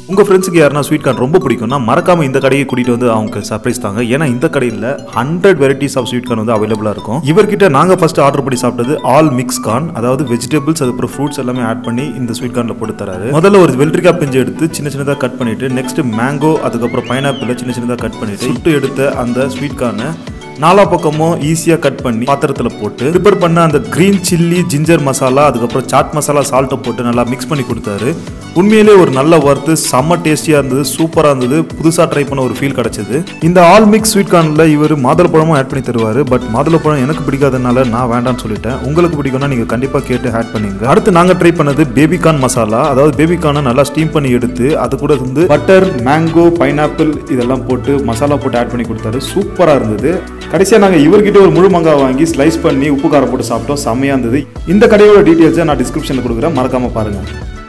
உங்கள் ஃப்ரெண்ட்ஸுக்கு யாருனா ஸ்வீட் கார்ன் ரொம்ப பிடிக்கும்னா மறக்காம இந்த கடையை கூட்டிட்டு வந்து அவங்க சர்ப்ரைஸ் தாங்க ஏன்னா இந்த கடையில் hundred varieties of sweet corn வந்து அவைலபிளாக இருக்கும் இவர்கிட்ட நாங்கள் ஃபர்ஸ்ட் ஆர்டர் பண்ணி சாப்பிட்டது ஆல் மிக்ஸ் கார்ன் அதாவது வெஜிடபிள்ஸ் அதுக்கப்புறம் ஃப்ரூட்ஸ் எல்லாமே ஆட் பண்ணி இந்த ஸ்வீட் கார்னில் போட்டு தராரு முதல்ல ஒரு வெள்ளரிக்காய் பிஞ்சு எடுத்து சின்ன சின்னதாக கட் பண்ணிட்டு நெக்ஸ்ட் மேங்கோ அதுக்கப்புறம் பைனாப்பிள் சின்ன சின்னதாக கட் பண்ணிட்டு சுட்டு எடுத்த அந்த ஸ்வீட் கார்னை நாலா பக்கமும் ஈஸியாக கட் பண்ணி பாத்திரத்தில் போட்டு ப்ரிப்பேர் பண்ண அந்த க்ரீன் சில்லி ஜிஞ்சர் மசாலா அதுக்கப்புறம் சாட் மசாலா சால்ட்டை போட்டு நல்லா மிக்ஸ் பண்ணி கொடுத்தாரு உண்மையிலே ஒரு நல்ல வறுத்து செம்ம டேஸ்டியாக இருந்தது சூப்பராக இருந்தது புதுசாக ட்ரை பண்ண ஒரு ஃபீல் கிடைச்சது இந்த ஆல் மிக்ஸ் ஸ்வீட் கார்னில் இவர் மாதுளப்பழமும் ஆட் பண்ணி தருவார் பட் மாதுளப்பழம் எனக்கு பிடிக்காதனால நான் வேண்டாம்னு சொல்லிட்டேன் உங்களுக்கு பிடிக்கும்னா நீங்கள் கண்டிப்பாக கேட்டு ஆட் பண்ணிங்க அடுத்து நாங்கள் ட்ரை பண்ணது பேபிகார்ன் மசாலா அதாவது பேபிகார்னை நல்லா ஸ்டீம் பண்ணி எடுத்து அது கூட வந்து பட்டர் மேங்கோ பைனாப்பிள் இதெல்லாம் போட்டு மசாலா போட்டு ஆட் பண்ணி கொடுத்தாரு சூப்பராக இருந்தது கடைசியாக நாங்கள் இவர்கிட்ட ஒரு முழு மாங்காய் வாங்கி ஸ்லைஸ் பண்ணி உப்பு காரம் போட்டு சாப்பிட்டோம் செம்மையாக இருந்தது இந்த கடையோட டீட்டெயில்ஸை நான் டிஸ்கிரிப்ஷனில் கொடுக்குறேன் மறக்காமல் பாருங்கள்